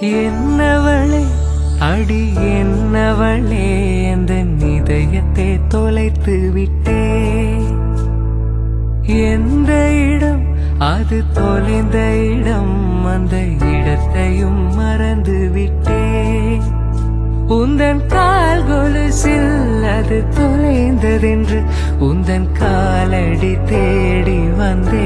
என்னவளே அடி என்னவளே அந்த இதயத்தை தொலைத்து விட்டே எந்த இடம் அது தொலைந்த இடம் அந்த இடத்தையும் மறந்து விட்டே உந்தன் கால் கொலுசில் அது தொலைந்ததென்று உந்தன் காலடி தேடி வந்தே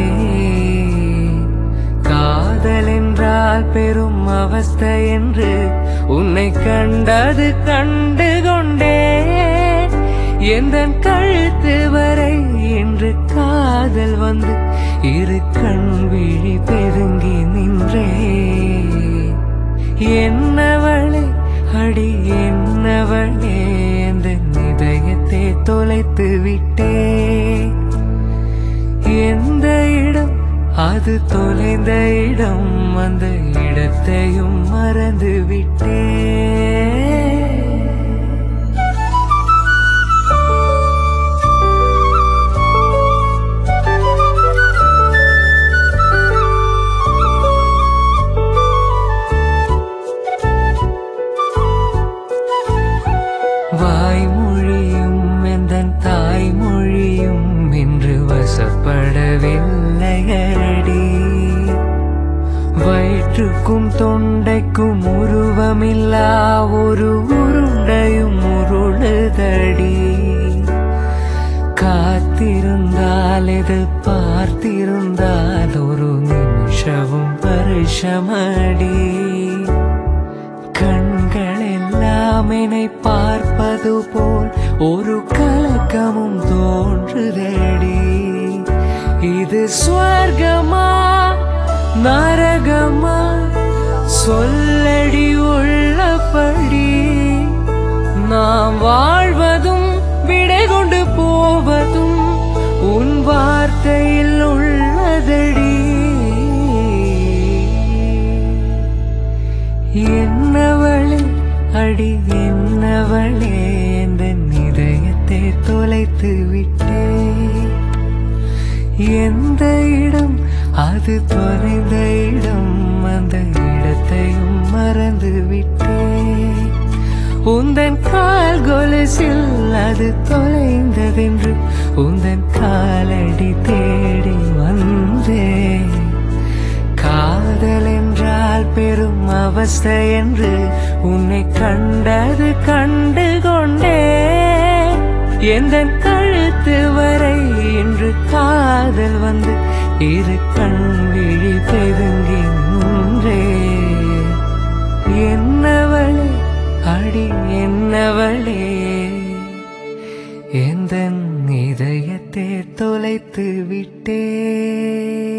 காதல் என்றால் பெரும் அவஸ்தை என்று உன்னை கண்டது கண்டு கொண்டே எந்த கழுத்து வரை என்று காதல் வந்து இரு கண் விழி பெருங்கி நின்றே என்னவளே அடி என்னவளே இந்த இதயத்தை தொலைத்து விட்டே எந்த இடம் அது தொலைந்த இடம் அந்த இடத்தையும் மறந்து விட்டே வாய்மொழியும் எந்தன் தாய்மொழியும் என்று வசப்படவில்லையடி வயிற்றுக்கும் தொண்டைக்கும் உருவமில்லா ஒரு உருண்டையும் உருளுதடி காத்திருந்தால் எது பார்த்திருந்தால் ஒரு நிமிஷமும் வருஷமடி கண்கள் எல்லாம் என்னை பார்ப்பது போல் ஒரு கலக்கமும் தோன்றுதடி இது ஸ்வர்கமா நரகமா சொல்லடி உள்ளபடி நாம் வாழ்வதும் விடை கொண்டு போவதும் உன் வார்த்தையில் உள்ளதடி என்னவளே அடி என்னவளே இந்த இதயத்தை தொலைத்து விட்டே எந்த இடம் அது தொலைந்த இடம் அந்த இடத்தையும் மறந்து விட்டே உந்தன் கால் கொலுசில் அது தொலைந்ததென்று உந்தன் காலடி தேடி வந்தே காதல் என்றால் பெரும் அவஸ்தை என்று உன்னை கண்டது கண்டு கொண்டே எந்த கழுத்து வரை இன்று காதல் வந்து இரு கண் விழி பெருங்கி நின்றே என்னவளே அடி என்னவளே எந்த இதயத்தை தொலைத்து விட்டே